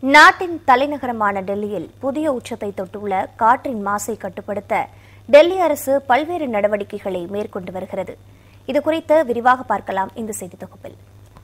நாட்டின் தலைநகரமான டெல்லியில் புதிய உச்சத்தை தொட்டுள்ள காற்றின் மாசை கட்டுப்படுத்த டெல்லி அரசு பல்வேறு நடவடிக்கைகளை மேற்கொண்டு வருகிறது இதுகுறித்து விரிவாக பார்க்கலாம் இந்த செய்தி தொகுப்பில்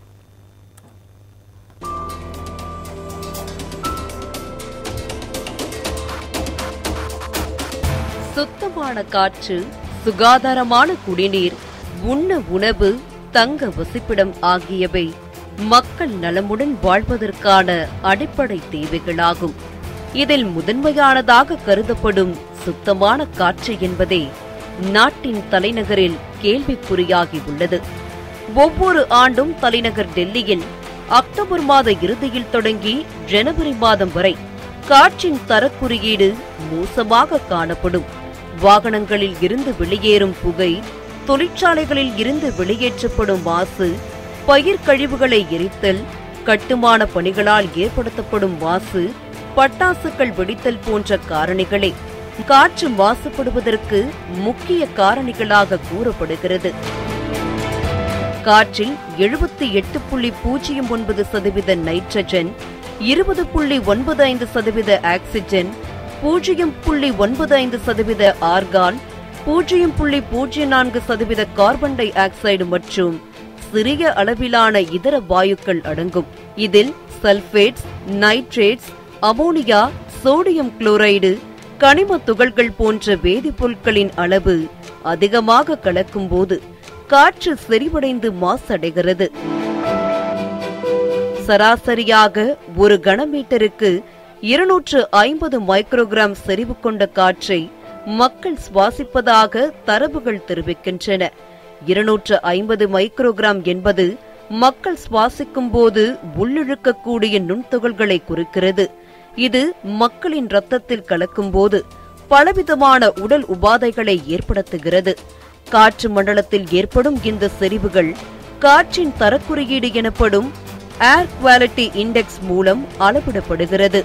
சுத்தமான காற்று சுகாதாரமான குடிநீர் உண்ண உணவு தங்க வசிப்பிடம் ஆகியவை மக்கள் நலமுடன் வாழ்வதற்கான அடிப்படை தேவைகளாகும் இதில் முதன்மையானதாக கருதப்படும் சுத்தமான காற்று என்பதே நாட்டின் தலைநகரில் கேள்விக்குறியாகி உள்ளது ஒவ்வொரு ஆண்டும் தலைநகர் டெல்லியில் அக்டோபர் மாத இறுதியில் தொடங்கி ஜனவரி மாதம் வரை காற்றின் தரக்குறியீடு மோசமாக காணப்படும் வாகனங்களில் இருந்து வெளியேறும் புகை தொழிற்சாலைகளில் இருந்து வெளியேற்றப்படும் மாசு பயிர் கழிவுகளை எரித்தல் கட்டுமான பணிகளால் ஏற்படுத்தப்படும் மாசு பட்டாசுகள் வெடித்தல் போன்ற காரணிகளே காற்று மாசுபடுவதற்கு முக்கிய காரணிகளாக கூறப்படுகிறது காற்றில் எழுபத்தி எட்டு புள்ளி பூஜ்ஜியம் ஒன்பது சதவீத நைட்ரஜன் இருபது புள்ளி ஒன்பது ஐந்து சதவீத ஆக்சிஜன் பூஜ்ஜியம் புள்ளி ஒன்பது ஐந்து சதவீத ஆர்கான் பூஜ்ஜியம் புள்ளி பூஜ்ஜியம் நான்கு சதவீத கார்பன் டை ஆக்சைடு மற்றும் சிறிய அளவிலான இதர வாயுக்கள் அடங்கும் இதில் sulphates nitrates ammonia sodium chloride கனிம துகள்கள் போன்ற வேதிப்பொருட்களின் அளவு அதிகமாக கலக்கும்போது காற்று செறிவடைந்து மாசடைகிறது சராசரியாக ஒரு கனமீட்டருக்கு இருநூற்று ஐம்பது மைக்ரோகிராம் செறிவு கொண்ட காற்றை மக்கள் சுவாசிப்பதாக தரவுகள் தெரிவிக்கின்றன இருநூற்று ஐம்பது மைக்ரோகிராம் என்பது மக்கள் சுவாசிக்கும் போது உள்ளிழுக்கக்கூடிய நுண்துகள்களை குறிக்கிறது இது மக்களின் ரத்தத்தில் கலக்கும்போது பலவிதமான உடல் உபாதைகளை ஏற்படுத்துகிறது காற்று மண்டலத்தில் ஏற்படும் இந்த செறிவுகள் காற்றின் தரக்குறியீடு எனப்படும் ஏர் குவாலிட்டி இண்டெக்ஸ் மூலம் அளவிடப்படுகிறது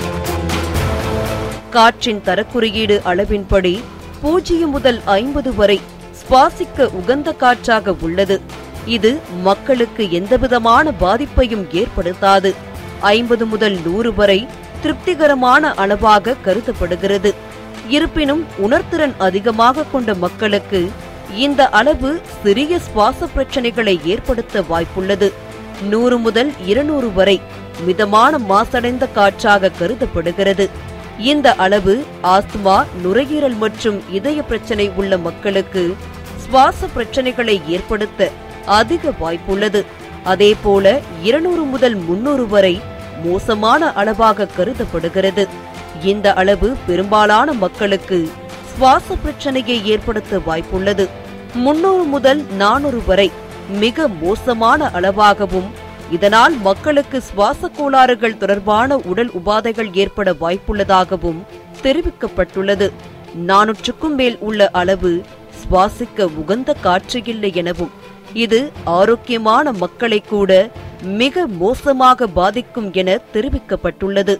காற்றின் தரக்குறியீடு அளவின்படி பூஜ்ஜியம் முதல் ஐம்பது வரை சுவாசிக்க உகந்த காற்றாக உள்ளது இது மக்களுக்கு எந்தவிதமான பாதிப்பையும் ஏற்படுத்தாது ஐம்பது முதல் நூறு வரை திருப்திகரமான அளவாக கருதப்படுகிறது இருப்பினும் உணர்திறன் அதிகமாக கொண்ட மக்களுக்கு இந்த அளவு சிறிய சுவாச பிரச்சனைகளை ஏற்படுத்த வாய்ப்புள்ளது நூறு முதல் இருநூறு வரை மிதமான மாசடைந்த காற்றாக கருதப்படுகிறது இந்த அளவு ஆஸ்துமா நுரையீரல் மற்றும் இதய பிரச்சனை உள்ள மக்களுக்கு சுவாச பிரச்சனைகளை ஏற்படுத்த அதிக வாய்ப்புள்ளது அதேபோல இருநூறு முதல் முன்னூறு வரை மோசமான அளவாக கருதப்படுகிறது இந்த அளவு பெரும்பாலான மக்களுக்கு சுவாச பிரச்சனையை ஏற்படுத்த வாய்ப்புள்ளது முன்னூறு முதல் நானூறு வரை மிக மோசமான அளவாகவும் இதனால் மக்களுக்கு சுவாச கோளாறுகள் தொடர்பான உடல் உபாதைகள் ஏற்பட வாய்ப்புள்ளதாகவும் தெரிவிக்கப்பட்டுள்ளது நானூற்றுக்கும் மேல் உள்ள அளவு சுவாசிக்க உகந்த காற்று இல்லை எனவும் இது ஆரோக்கியமான மக்களை கூட மிக மோசமாக பாதிக்கும் என தெரிவிக்கப்பட்டுள்ளது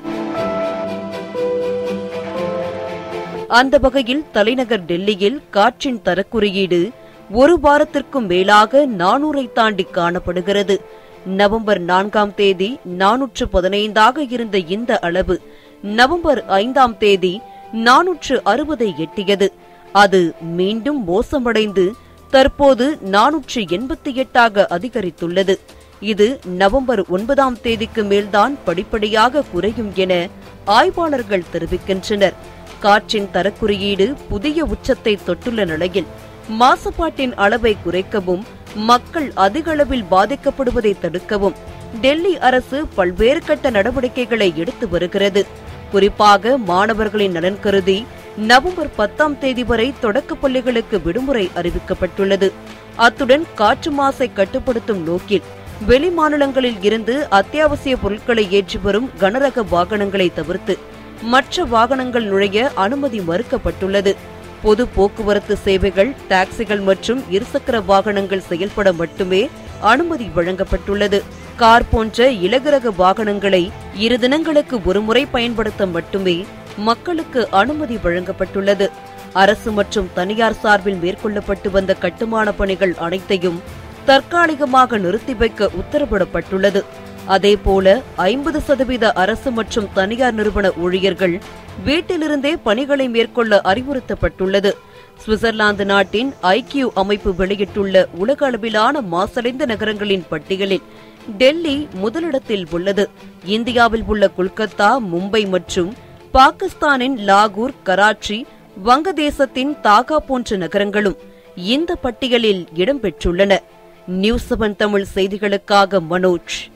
அந்த வகையில் தலைநகர் டெல்லியில் காற்றின் தரக்குறியீடு ஒரு வாரத்திற்கும் மேலாக நானூரை தாண்டி காணப்படுகிறது நவம்பர் நான்காம் தேதி நானூற்று பதினைந்தாக இருந்த இந்த அளவு நவம்பர் ஐந்தாம் தேதி நானூற்று அறுபதை எட்டியது அது மீண்டும் மோசமடைந்து தற்போது நானூற்று எண்பத்தி எட்டாக அதிகரித்துள்ளது இது நவம்பர் ஒன்பதாம் தேதிக்கு மேல்தான் படிப்படியாக குறையும் என ஆய்வாளர்கள் தெரிவிக்கின்றனர் காற்றின் தரக்குறியீடு புதிய உச்சத்தை தொட்டுள்ள நிலையில் மாசுபாட்டின் அளவை குறைக்கவும் மக்கள் அதிக அளவில் பாதிக்கப்படுவதை தடுக்கவும் டெல்லி அரசு பல்வேறு கட்ட நடவடிக்கைகளை எடுத்து வருகிறது குறிப்பாக மாணவர்களின் நலன் கருதி நவம்பர் பத்தாம் தேதி வரை தொடக்க பள்ளிகளுக்கு விடுமுறை அறிவிக்கப்பட்டுள்ளது அத்துடன் காற்று மாசை கட்டுப்படுத்தும் நோக்கில் வெளி மாநிலங்களில் இருந்து அத்தியாவசிய பொருட்களை ஏற்றி வரும் கனரக வாகனங்களை தவிர்த்து மற்ற வாகனங்கள் நுழைய அனுமதி மறுக்கப்பட்டுள்ளது பொது போக்குவரத்து சேவைகள் டாக்ஸிகள் மற்றும் இருசக்கர வாகனங்கள் செயல்பட மட்டுமே அனுமதி வழங்கப்பட்டுள்ளது கார் போன்ற இலகுரக வாகனங்களை இரு தினங்களுக்கு ஒருமுறை பயன்படுத்த மட்டுமே மக்களுக்கு அனுமதி வழங்கப்பட்டுள்ளது அரசு மற்றும் தனியார் சார்பில் மேற்கொள்ளப்பட்டு வந்த கட்டுமான பணிகள் அனைத்தையும் தற்காலிகமாக நிறுத்தி வைக்க உத்தரவிடப்பட்டுள்ளது அதேபோல ஐம்பது சதவீத அரசு மற்றும் தனியார் நிறுவன ஊழியர்கள் வீட்டிலிருந்தே பணிகளை மேற்கொள்ள அறிவுறுத்தப்பட்டுள்ளது சுவிட்சர்லாந்து நாட்டின் ஐக்கியூ அமைப்பு வெளியிட்டுள்ள உலக அளவிலான மாசடைந்த நகரங்களின் பட்டியலில் டெல்லி முதலிடத்தில் உள்ளது இந்தியாவில் உள்ள கொல்கத்தா மும்பை மற்றும் பாகிஸ்தானின் லாகூர் கராச்சி வங்கதேசத்தின் தாகா போன்ற நகரங்களும் இந்த பட்டியலில் இடம்பெற்றுள்ளன நியூஸ் செவன் தமிழ் செய்திகளுக்காக மனோஜ்